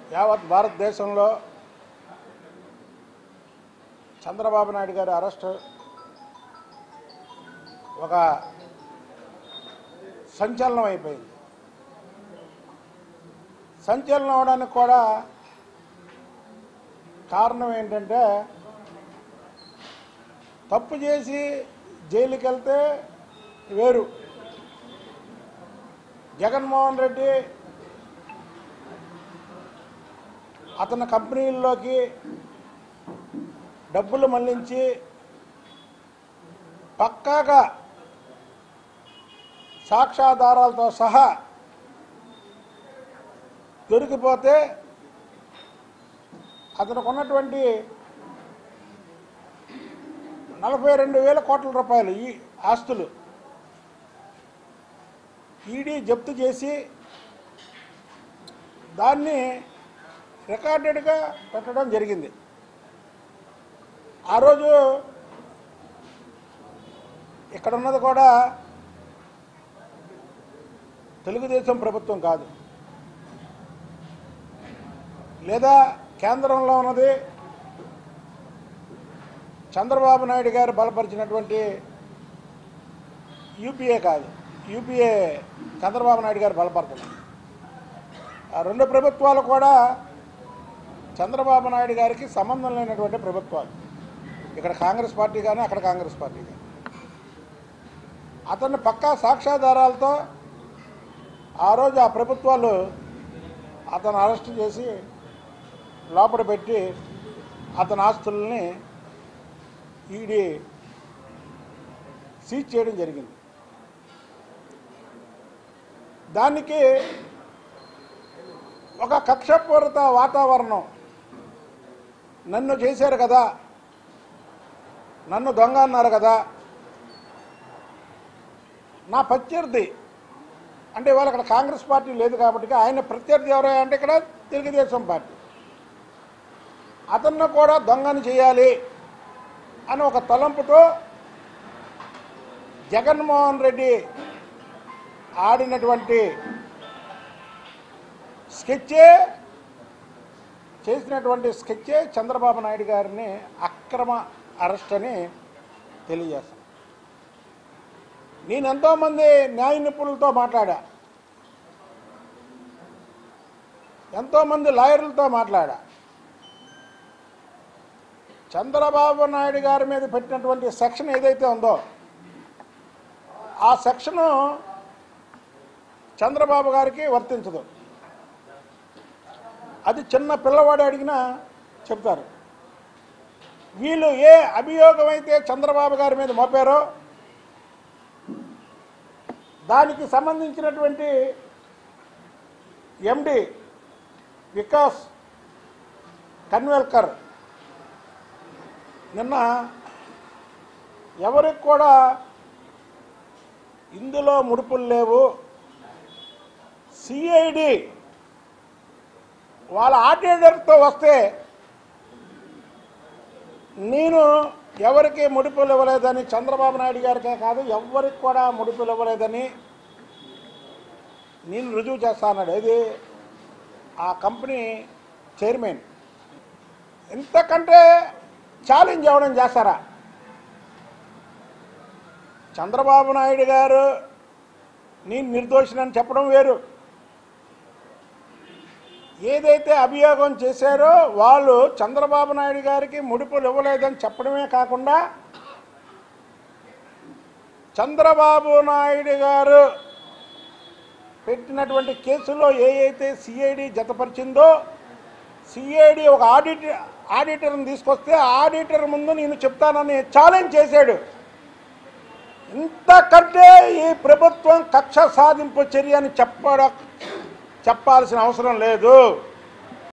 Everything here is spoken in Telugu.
యావత్ భారతదేశంలో చంద్రబాబు నాయుడు గారి అరెస్ట్ ఒక సంచలనం అయిపోయింది సంచలనం అవడానికి కూడా కారణం ఏంటంటే తప్పు చేసి జైలుకి వెళ్తే వేరు జగన్మోహన్ రెడ్డి అతని కంపెనీల్లోకి డబ్బులు మళ్లించి పక్కాగా సాక్ష్యాధారాలతో సహా దొరికిపోతే అతనికి ఉన్నటువంటి నలభై రెండు వేల కోట్ల రూపాయలు ఈ ఆస్తులు ఈడీ జప్తు చేసి దాన్ని రికార్డెడ్గా పెట్టడం జరిగింది ఆ రోజు ఇక్కడ ఉన్నది కూడా తెలుగుదేశం ప్రభుత్వం కాదు లేదా కేంద్రంలో ఉన్నది చంద్రబాబు నాయుడు గారు బలపరిచినటువంటి యూపీఏ కాదు యూపీఏ చంద్రబాబు నాయుడు గారు బలపరచడం ఆ రెండు ప్రభుత్వాలు కూడా చంద్రబాబు నాయుడు గారికి సంబంధం లేనటువంటి ప్రభుత్వాలు ఇక్కడ కాంగ్రెస్ పార్టీ కానీ అక్కడ కాంగ్రెస్ పార్టీ కానీ అతన్ని పక్కా సాక్ష్యాధారాలతో ఆ రోజు ఆ ప్రభుత్వాలు అతను అరెస్ట్ చేసి లోపల పెట్టి అతని ఆస్తుల్ని ఈడీ సీజ్ చేయడం జరిగింది దానికి ఒక కక్షపూరిత వాతావరణం నన్ను చేశారు కదా నన్ను దొంగ అన్నారు కదా నా ప్రత్యర్థి అంటే ఇవాళ ఇక్కడ కాంగ్రెస్ పార్టీ లేదు కాబట్టి ఆయన ప్రత్యర్థి ఎవరు అంటే ఇక్కడ తెలుగుదేశం పార్టీ అతన్ని కూడా దొంగని చేయాలి అని ఒక తలంపుతో జగన్మోహన్ రెడ్డి ఆడినటువంటి స్కెచ్చే చేసినటువంటి స్కెచ్చే చంద్రబాబు నాయుడు గారిని అక్రమ అరెస్ట్ అని తెలియజేస్తాను నేను ఎంతోమంది న్యాయ నిపుణులతో మాట్లాడా ఎంతోమంది లాయర్లతో మాట్లాడా చంద్రబాబు నాయుడు గారి మీద పెట్టినటువంటి సెక్షన్ ఏదైతే ఉందో ఆ సెక్షను చంద్రబాబు గారికి వర్తించదు అది చిన్న పిల్లవాడు అడిగినా చెప్తారు వీళ్ళు ఏ అభియోగం అయితే చంద్రబాబు గారి మీద మోపారో దానికి సంబంధించినటువంటి ఎండి వికాస్ కన్వెల్కర్ నిన్న ఎవరికి కూడా ఇందులో ముడుపులు లేవు సిఐడి వాళ్ళ ఆర్డినర్తో వస్తే నేను ఎవరికి ముడుపులు ఇవ్వలేదని చంద్రబాబు నాయుడు గారికే కాదు ఎవరికి కూడా ముడుపులు ఇవ్వలేదని నేను రుజువు చేస్తాన్నాడు ఏది ఆ కంపెనీ చైర్మన్ ఇంతకంటే ఛాలెంజ్ అవ్వడం చేస్తారా చంద్రబాబు నాయుడు గారు నేను నిర్దోషినని చెప్పడం వేరు ఏదైతే అభియోగం చేశారో వాళ్ళు చంద్రబాబు నాయుడు గారికి ముడుపులు ఇవ్వలేదని చెప్పడమే కాకుండా చంద్రబాబు నాయుడు గారు పెట్టినటువంటి కేసులో ఏ అయితే సిఐడి జతపరిచిందో సిఐడి ఒక ఆడిటర్ ఆడిటర్ని తీసుకొస్తే ఆడిటర్ ముందు నేను చెప్తానని ఛాలెంజ్ చేశాడు ఇంతకంటే ఈ ప్రభుత్వం కక్ష సాధింపు చర్య అని చెప్పడ చెప్పాల్సిన అవసరం లేదు